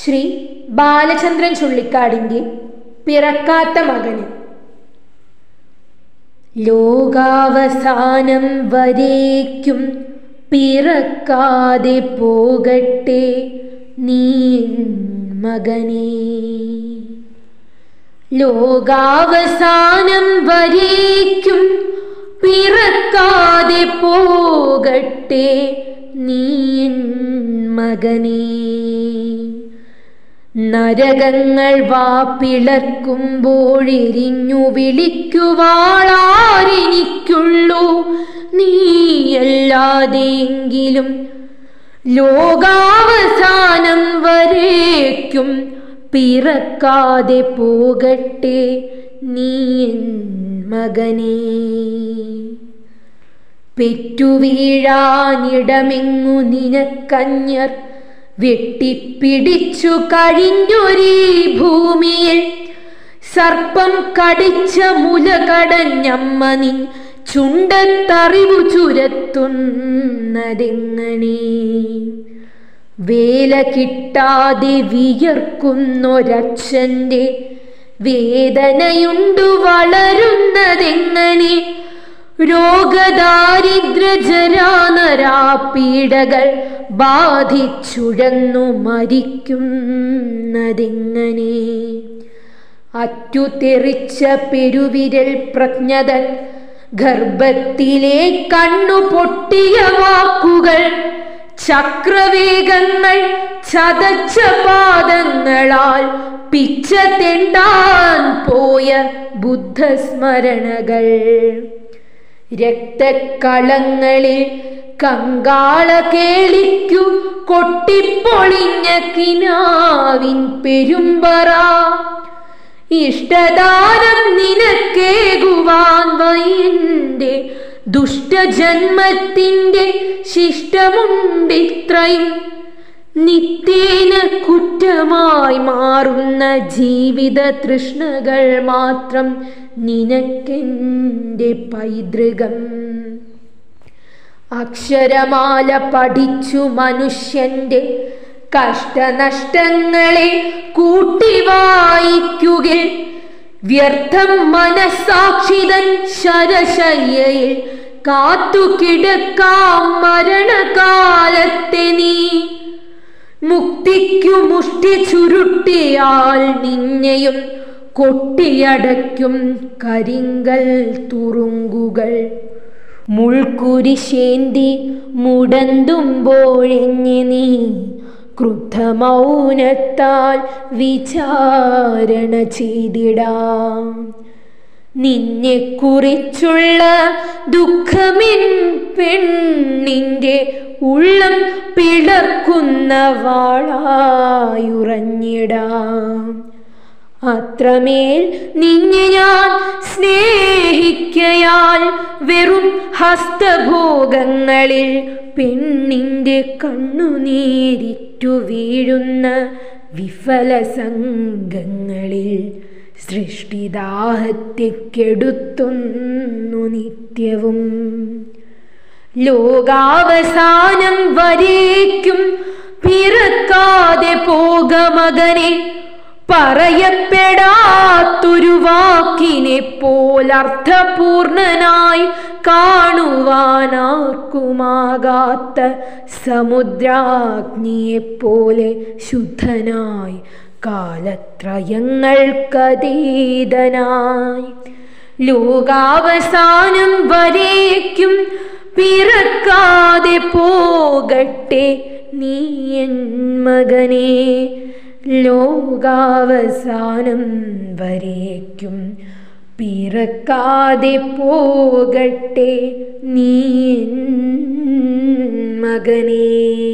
ശ്രീ ബാലചന്ദ്രൻ ചുള്ളിക്കാടിൻ്റെ പിറക്കാത്ത മകന് ലോകാവസാനം വരേക്കും പിറക്കാതെ പോകട്ടെ നീ മകനേ ലോകാവസാനം വരേക്കും പിറക്കാതെ പോകട്ടെ നീ മകനേ നരകങ്ങൾ വാ പിളർക്കുമ്പോഴെരിഞ്ഞു വിളിക്കുവാളാരെനിക്കുള്ളൂ നീയല്ലാതെങ്കിലും ലോകാവസാനം വരേക്കും പിറക്കാതെ പോകട്ടെ നീ മകനേ പെറ്റുവീഴാനിടമെങ്ങു നിനക്കഞ്ഞർ വെട്ടിപ്പിടിച്ചു കഴിഞ്ഞൊരീ ഭൂമിയിൽ സർപ്പം കടിച്ച മുല കടഞ്ഞമ്മ നിൻ ചുണ്ടത്തറിവു ചുരത്തുന്നതെങ്ങനെ വേല കിട്ടാതെ വിയർക്കുന്നൊരച്ഛൻ്റെ വേദനയുണ്ടു വളരുന്നതെങ്ങനെ രോഗദാരിദ്രജരാനരാപീഡകൾ ബാധിച്ചുഴന്നു മരിക്കുന്നതെങ്ങനെ അറ്റുതെറിച്ച പെരുവിരൽ പ്രജ്ഞതൻ ഗർഭത്തിലെ കണ്ണു പൊട്ടിയ വാക്കുകൾ ചക്രവേഗങ്ങൾ ചതച്ച പാദങ്ങളാൽ പിച്ച തെണ്ടാൻ പോയ ബുദ്ധസ്മരണകൾ രക്തക്കളങ്ങളിൽ കങ്കാള കേളിക്കു കൊട്ടിപ്പൊളിഞ്ഞ കിനാവിൻ പെരുമ്പറ ഇഷ്ടദാനം നിനക്കേകുവാൻ വയന്റെ ദുഷ്ടജന്മത്തിൻ്റെ ശിഷ്ടമുണ്ടിത്രയും നിത്യേന കുറ്റമായി മാറുന്ന ജീവിത തൃഷ്ണകൾ മാത്രം നിനക്കെൻ്റെ പൈതൃകം അക്ഷരമാല പഠിച്ചു മനുഷ്യൻ്റെ കഷ്ടനഷ്ടങ്ങളെ കൂട്ടി വായിക്കുകിൽ വ്യർത്ഥം മനസാക്ഷിതൻ ശരശയ്യയിൽ കാത്തുകിടക്കാം മരണകാലത്തെ നീ മുക്തിക്കു മുഷ്ടി ചുരുട്ടിയാൽ നിന്നെയും കൊട്ടിയടയ്ക്കും കരിങ്കൽ തുറുങ്കുകൾ മുൾക്കുരിശേന്തി മുടന്തുമ്പോഴെഞ്ഞ് നീ ക്രുദ്ധമൗനത്താൽ വിചാരണ ചെയ്തിടാം നിന്നെക്കുറിച്ചുള്ള ദുഃഖമിൻ പെണ്ണിൻ്റെ ഉള്ളം പിളർക്കുന്ന വാളായുറഞ്ഞിടാം അത്രമേൽ നിന്നെ ഞാൻ സ്നേഹിക്കയാൽ വെറും ഹസ്തഭോഗങ്ങളിൽ പെണ്ണിൻ്റെ കണ്ണുനീരിറ്റു വീഴുന്ന വിഫല സംഘങ്ങളിൽ സൃഷ്ടിദാഹത്തെ കെടുത്തുന്നു നിത്യവും ലോകാവസാനം വരേക്കും പിറക്കാതെ പോക മകനെ പറയപ്പെടാത്തൊരു വാക്കിനെ പോലർത്ഥപൂർണനായി കാണുവാനാർക്കുമാകാത്ത സമുദ്രാഗ്നിയെപ്പോലെ ശുദ്ധനായി കാലത്രയങ്ങൾക്കതീതനായി ലോകാവസാനം വരേക്കും പിറക്കാതെ പോകട്ടെ നീ എൻ മകനെ ലോകാവസാനം വരേക്കും പിറക്കാതെ പോകട്ടെ നീ എൻ മകനേ